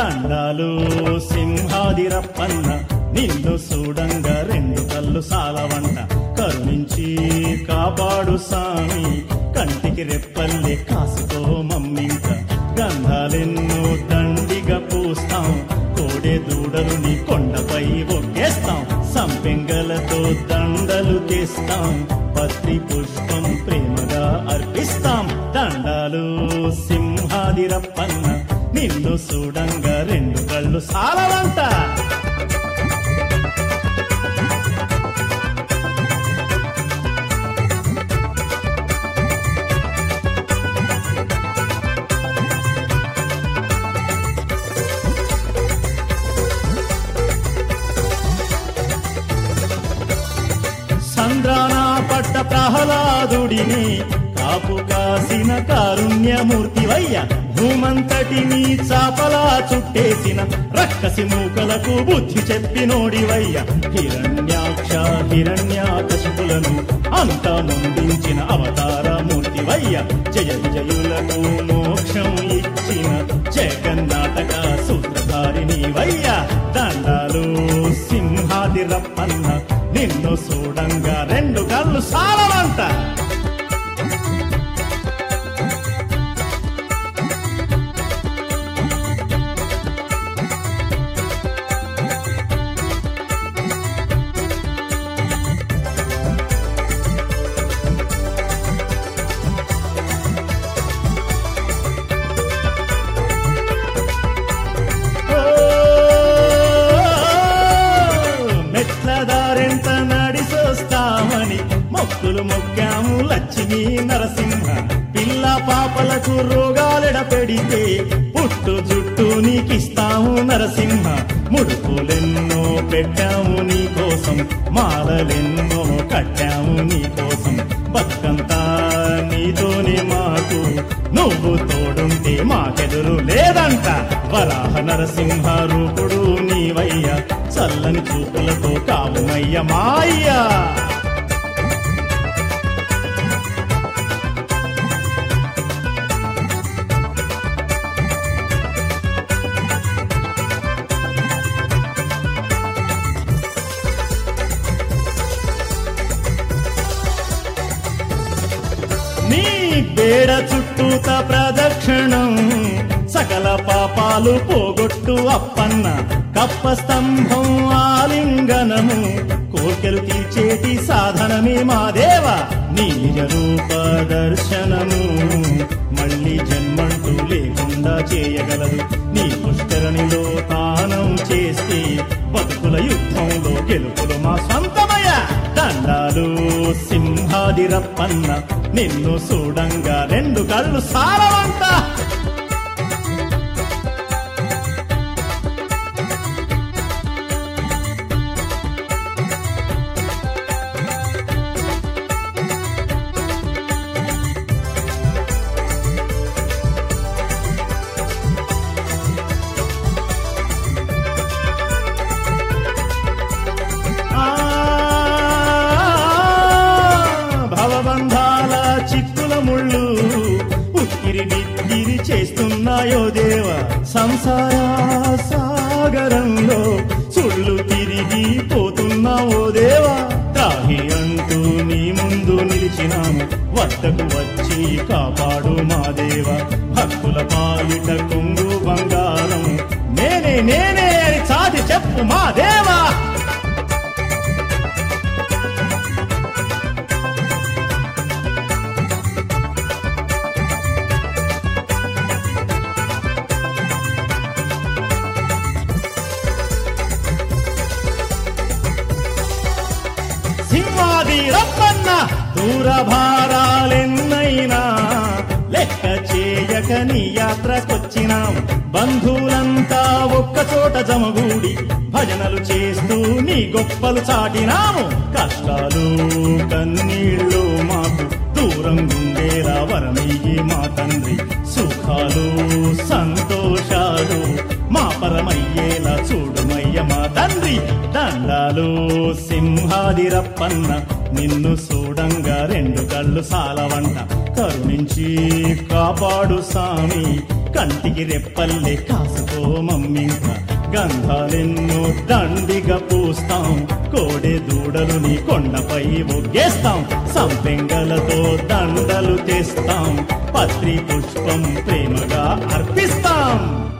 దండాలు సింహాదిరప్పన్న నిన్ను చూడంగా రెండు కళ్ళు సాలవంట కరుణించి కాపాడు సామి కంటికి రెప్పల్లే కాసుకో మమ్మింక గంధాలెన్నో దండిగా పూస్తాం కోడే దూడలు నీ కొండపై ఒక్కేస్తాం సంపెంగలతో దండలు తెస్తాం పత్రి పుష్పం ప్రేమగా అర్పిస్తాం దండాలు సింహాదిరప్పన్న నిన్ను చూడంగా రెండు కళ్ళు సాలవంట సంద్రాన పట్ట ప్రహ్లాదుడిని కాపు కాసిన కారుణ్యమూర్తివయ్య భూమంతటిని చాపలా చుట్టేసిన రక్కసి మూకలకు బుద్ధి చెప్పినోడివయ్య హిరణ్యాక్ష హిరణ్యాకశిపులను అంత ముందించిన అవతార మూర్తివయ్య జయ విజయులకు మోక్షం ఇచ్చిన జగన్నాటక సూత్రధారిని వయ్య దండాలు సింహాది రప్పన్న నిన్ను చూడంగా రెండు కళ్ళు సాలవంట మెట్ల దారెంత నడిసొస్తామని మొక్కులు మొక్కాము లక్ష్మీ నరసింహ పిల్ల పాపలకు రోగాలెడ పెడితే పుట్టు జుట్టు నీకిస్తాము నరసింహ ముడుపులెన్నో పెట్టాము నీ కోసం మాలలెన్నో కట్టాము నీ కోసం బతుకంతా నీతోనే మాకు నువ్వు తోడుంటే మాకెదురు లేదంట వరాహ నరసింహ రూపుడు నీవయ్య చల్లని చూపులతో కావుమయ్య మాయ్యా నీ బేడ చుట్టూత ప్రదక్షిణం సకల పాపాలు పోగొట్టు అప్పన్న కప్ప స్తంభం ఆలింగనము కోర్కెలు తీర్చేటి సాధనమే మా దేవ నీ నిజ రూప దర్శనము మళ్ళీ జన్మంటూ లేకుండా చేయగలదు నీ పుష్కరణిలో తానం చేస్తే బతుకుల యుద్ధంలో గెలుపులు మా సొంతమయ దండాలు సింహాదిరప్పన్న నిన్ను చూడంగా రెండు కళ్ళు సారవంత ఆ, భవబంధాల చిక్కుల ముళ్ళు ఉక్కిరి బిక్కిరి చేస్తున్నాయో దేవ సంసార సాగరంలో సుళ్ళు తిరిగి పోతున్నావో దేవా తాహి అంటూ నీ ముందు నిలిచినాము వద్దకు వచ్చి కాపాడు మా దేవ భక్తుల పాలిట కొంగు బంగారం నేనే నేనే అని చాటి చెప్పు మా దేవా సింహాది రప్పన్న దూర భారాలెన్నైనా లెక్క చేయక నీ యాత్రకొచ్చినాం బంధువులంతా ఒక్క చోట జమగూడి భజనలు చేస్తూ నీ గొప్పలు చాటినాము కష్టాలు కన్నీళ్ళు మాకు దూరం గుండేలా వరమయ్యి మా తండ్రి సుఖాలు సంతోషాలు మా పరమయ్యేలా చూడుమయ్య మా తండ్రి దండాలు సింహాదిరప్పన్న నిన్ను చూడంగా రెండు కళ్ళు సాలవంట కరుణించి కాపాడు సామి కంటికి రెప్పల్లే కాసుకో మమ్మింక గంధాలెన్నో దండిగా పూస్తాం కోడె దూడలు నీ కొండపై ఒగ్గేస్తాం సంపెంగలతో దండలు తెస్తాం పత్రి పుష్పం ప్రేమగా అర్పిస్తాం